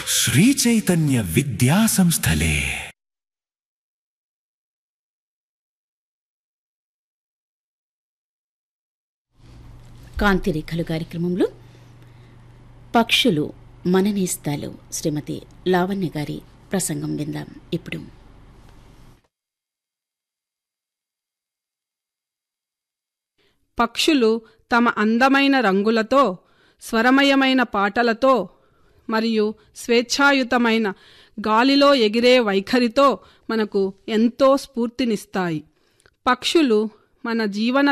శ్రీచైతన్య విద్యా సంస్థలే కాంతిరేఖలు కార్యక్రమంలో పక్షులు మననేస్తాలు శ్రీమతి లావణ్య గారి ప్రసంగం విందాం ఇప్పుడు పక్షులు తమ అందమైన రంగులతో స్వరమయమైన పాటలతో మరియు స్వేచ్ఛాయుతమైన గాలిలో ఎగిరే వైఖరితో మనకు ఎంతో స్ఫూర్తినిస్తాయి పక్షులు మన జీవన